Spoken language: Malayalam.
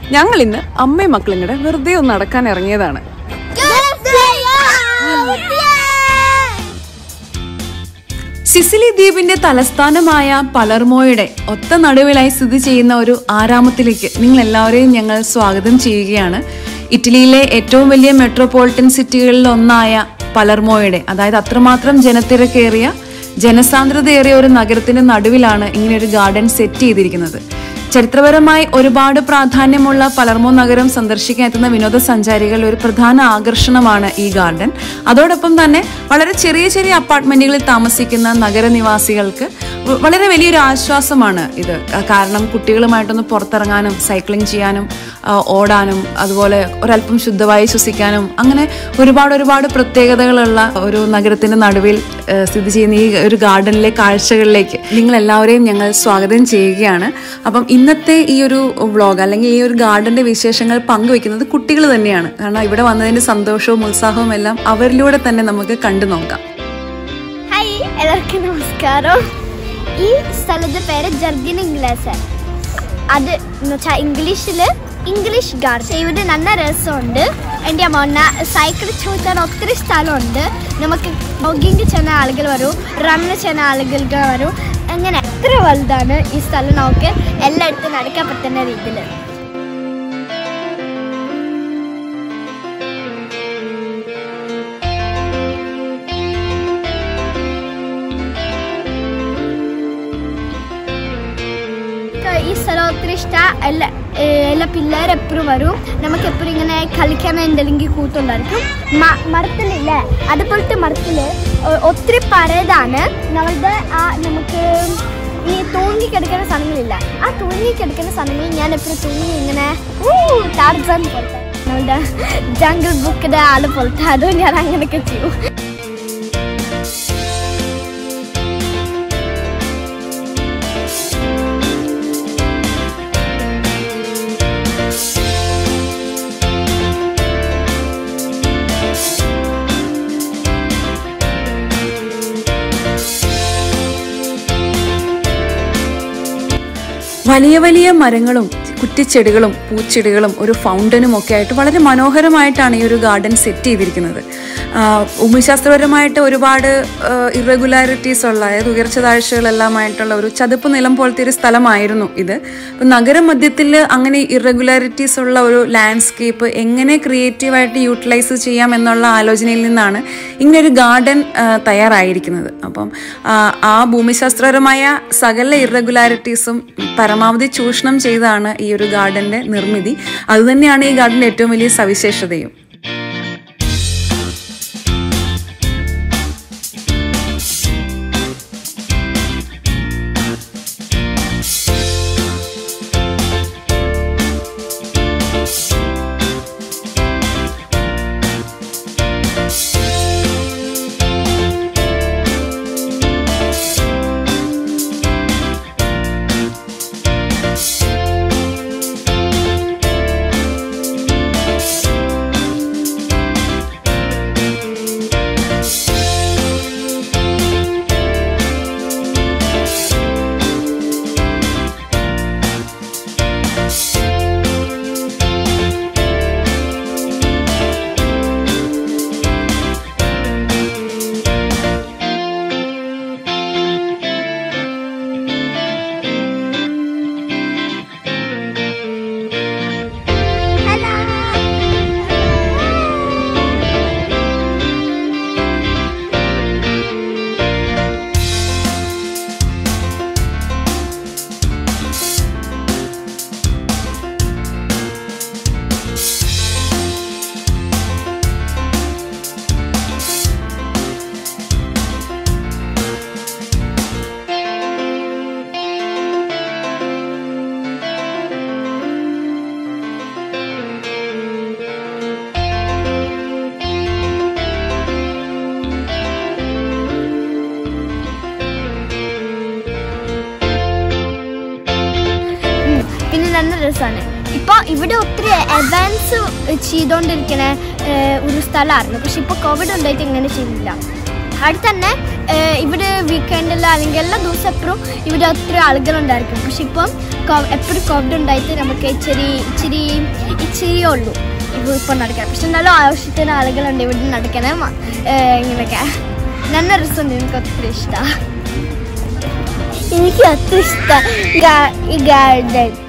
ഞങ്ങൾ ഇന്ന് അമ്മയും മക്കളും കൂടെ വെറുതെ ഒന്ന് നടക്കാൻ ഇറങ്ങിയതാണ് സിസിലി ദ്വീപിന്റെ തലസ്ഥാനമായ പലർമോയുടെ ഒത്ത നടുവിലായി സ്ഥിതി ചെയ്യുന്ന ഒരു ആരാമത്തിലേക്ക് നിങ്ങൾ എല്ലാവരെയും ഞങ്ങൾ സ്വാഗതം ചെയ്യുകയാണ് ഇറ്റലിയിലെ ഏറ്റവും വലിയ മെട്രോപൊളിറ്റൻ സിറ്റികളിൽ ഒന്നായ പലർമോയുടെ അതായത് അത്രമാത്രം ജനത്തിരക്കേറിയ ജനസാന്ദ്രതയേറിയ ഒരു നഗരത്തിന്റെ നടുവിലാണ് ഇങ്ങനെ ഒരു ഗാർഡൻ സെറ്റ് ചെയ്തിരിക്കുന്നത് ചരിത്രപരമായി ഒരുപാട് പ്രാധാന്യമുള്ള പലർമോ നഗരം സന്ദർശിക്കാൻ എത്തുന്ന വിനോദസഞ്ചാരികളുടെ ഒരു പ്രധാന ആകർഷണമാണ് ഈ ഗാർഡൻ അതോടൊപ്പം തന്നെ വളരെ ചെറിയ ചെറിയ അപ്പാർട്ട്മെന്റുകളിൽ താമസിക്കുന്ന നഗരനിവാസികൾക്ക് വ- വളരെ വലിയൊരു ആശ്വാസമാണ് ഇത് കാരണം കുട്ടികളുമായിട്ടൊന്ന് പുറത്തിറങ്ങാനും സൈക്ലിംഗ് ചെയ്യാനും ആ, ഓടാനും അതുപോലെ ഒരല്പം ശുദ്ധവായു ശ്വസിക്കാനും അങ്ങനെ ഒരുപാട് ഒരുപാട് പ്രത്യേകതകളുള്ള ഒരു നഗരത്തിന്റെ നടുവിൽ ആ, സ്ഥിതി ചെയ്യുന്ന ഈ ഒരു ഗാർഡനിലെ കാഴ്ചകളിലേക്ക് നിങ്ങൾ എല്ലാവരെയും ഞങ്ങൾ സ്വാഗതം ചെയ്യുകയാണ് അപ്പം ഇന്നത്തെ ഈ ഒരു വ്ളോഗ് അല്ലെങ്കിൽ ഈ ഒരു ഗാർഡന്റെ വിശേഷങ്ങൾ പങ്കുവെക്കുന്നത് കുട്ടികൾ തന്നെയാണ് കാരണം ഇവിടെ വന്നതിന്റെ സന്തോഷവും ഉത്സാഹവും എല്ലാം അവരിലൂടെ തന്നെ നമുക്ക് കണ്ടു നോക്കാം ഹായ് എല്ലാവർക്കും നമസ്കാരം ഈ സ്ഥലത്തെ പേര് ജർഗിൻ ഇംഗ്ലീഷ് അത് എന്ന് വെച്ചാൽ ഇംഗ്ലീഷിൽ ഇംഗ്ലീഷ് ഗാർഡൻ ഇവിടെ നല്ല രസമുണ്ട് എൻ്റെ അമ്മ സൈക്കിൾ ചോദിച്ചാൽ ഒത്തിരി സ്ഥലമുണ്ട് നമുക്ക് ജോഗിങ് ചെയ്യുന്ന ആളുകൾ വരും റണ്ണ് ചെയ്യുന്ന ആളുകൾ വരും അങ്ങനെ എത്ര വലുതാണ് ഈ സ്ഥലം നമുക്ക് എല്ലായിടത്തും നടക്കാൻ പറ്റുന്ന രീതിയിൽ എനിക്ക് ഈ സ്ഥലം ഒത്തിരി ഇഷ്ടമാണ് എല്ലാ ഏഹ് എല്ലാ പിള്ളേരും എപ്പോഴും വരും നമുക്ക് എപ്പോഴും ഇങ്ങനെ കളിക്കാൻ എന്തെങ്കിലും കൂട്ടുണ്ടായിരിക്കും മ മരത്തിലില്ലേ അതുപോലത്തെ മരത്തിൽ ഒത്തിരി പരതാണ് നമ്മളുടെ ആ നമുക്ക് ഈ തൂങ്ങി കിടക്കുന്ന സാധനങ്ങളില്ല ആ തൂങ്ങി കിടക്കുന്ന സാധനങ്ങൾ ഞാൻ എപ്പോഴും തൂങ്ങി ഇങ്ങനെ ഊ, ടാർസൻ പോലത്തെ നമ്മളുടെ ജംഗിൾ ബുക്കിന്റെ ആള് പോലത്തെ അതും ഞാൻ അങ്ങനെയൊക്കെ ചെയ്യും വലിയ വലിയ മരങ്ങളും കുറ്റിച്ചെടികളും പൂച്ചെടികളും ഒരു ഫൗണ്ടനും ഒക്കെ ആയിട്ട് വളരെ മനോഹരമായിട്ടാണ് ഈ ഒരു ഗാർഡൻ സെറ്റ് ചെയ്തിരിക്കുന്നത് ആഹ് ഭൂമിശാസ്ത്രപരമായിട്ട് ഒരുപാട് ഇറഗുലാരിറ്റീസ് ഉള്ള അതായത് ഉയർച്ച താഴ്ചകളെല്ലാമായിട്ടുള്ള ഒരു ചതുപ്പ് നിലം പോലത്തെ ഒരു സ്ഥലമായിരുന്നു ഇത് അപ്പം നഗരമധ്യത്തിൽ അങ്ങനെ ഇറഗുലാരിറ്റീസ് ഉള്ള ഒരു ലാൻഡ്സ്കേപ്പ് എങ്ങനെ ക്രിയേറ്റീവായിട്ട് യൂട്ടിലൈസ് ചെയ്യാം എന്നുള്ള ആലോചനയിൽ നിന്നാണ് ഇങ്ങനെ ഒരു ഗാർഡൻ തയ്യാറായിരിക്കുന്നത് അപ്പം ആ, ആ ഭൂമിശാസ്ത്രപരമായ സകല ഇറഗുലാരിറ്റീസും പരമാവധി ചൂഷണം ചെയ്താണ് ഈ ഒരു ഗാർഡന്റെ നിർമ്മിതി അതുതന്നെയാണ് ഈ ഗാർഡന്റെ ഏറ്റവും വലിയ സവിശേഷതയും പിന്നെ നല്ല രസമാണ് ഇപ്പോൾ ഇവിടെ ഒത്തിരി എവൻസ് ചെയ്തുകൊണ്ടിരിക്കുന്ന ഏഹ്, ഒരു സ്ഥലമായിരുന്നു പക്ഷെ ഇപ്പോൾ കോവിഡ് ഉണ്ടായിട്ട് ഇങ്ങനെ ചെയ്യുന്നില്ല അവിടെ തന്നെ ഏഹ്, ഇവിടെ വീക്കെൻഡിൽ അല്ലെങ്കിൽ എല്ലാ ദിവസം എപ്പോഴും ഇവിടെ ഒത്തിരി ആളുകളുണ്ടായിരിക്കും പക്ഷെ ഇപ്പം എപ്പോഴും കോവിഡ് ഉണ്ടായിട്ട് നമുക്ക് ഇച്ചിരി ഇച്ചിരി ഇച്ചിരിയേ ഉള്ളൂ ഇത് ഇപ്പം നടക്കാൻ പക്ഷെ നല്ല ആവശ്യത്തിന് ആളുകളുണ്ട് ഇവിടെ നടക്കണം ഏഹ്, ഇങ്ങനെയൊക്കെ നല്ല രസമുണ്ട് എനിക്ക് ഒത്തിരി ഇഷ്ടമാണ് എനിക്ക് ഒത്തിരി ഇഷ്ടം ഈ ഗാർഡൻ